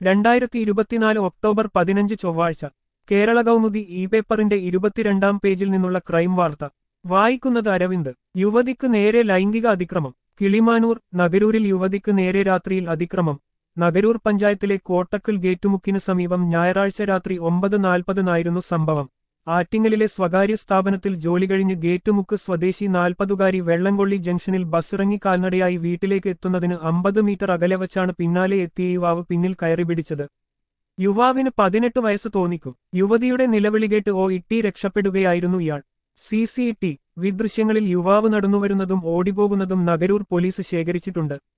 രണ്ടായിരത്തി ഇരുപത്തിനാല് ഒക്ടോബർ പതിനഞ്ച് ചൊവ്വാഴ്ച കേരള കൗമുദി ഇ പേപ്പറിന്റെ ഇരുപത്തിരണ്ടാം പേജിൽ നിന്നുള്ള ക്രൈം വാർത്ത വായിക്കുന്നത് അരവിന്ദ് യുവതിക്ക് നേരെ ലൈംഗിക അതിക്രമം കിളിമാനൂർ നഗരൂരിൽ യുവതിക്ക് നേരെ രാത്രിയിൽ അതിക്രമം നഗരൂർ പഞ്ചായത്തിലെ കോട്ടക്കൽ ഗേറ്റുമുക്കിന് സമീപം ഞായറാഴ്ച രാത്രി ഒമ്പത് നാൽപ്പതിനായിരുന്നു സംഭവം ആറ്റിങ്ങലിലെ സ്വകാര്യ സ്ഥാപനത്തിൽ ജോലി കഴിഞ്ഞ് ഗേറ്റുമുക്ക് സ്വദേശി നാൽപ്പതുകാരി വെള്ളംകൊള്ളി ജംഗ്ഷനിൽ ബസ്സിറങ്ങി കാൽനടയായി വീട്ടിലേക്ക് എത്തുന്നതിന് അമ്പത് മീറ്റർ അകലെ വച്ചാണ് പിന്നാലെ എത്തിയ യുവാവ് പിന്നിൽ കയറി പിടിച്ചത് യുവാവിന് പതിനെട്ട് വയസ്സ് തോന്നിക്കും യുവതിയുടെ നിലവിളി കേട്ട് ഓ ഇട്ടി രക്ഷപ്പെടുകയായിരുന്നു ഇയാൾ സി സി ടി വി ദൃശ്യങ്ങളിൽ യുവാവ് നടന്നുവരുന്നതും ഓടിപ്പോകുന്നതും നഗരൂർ പോലീസ് ശേഖരിച്ചിട്ടുണ്ട്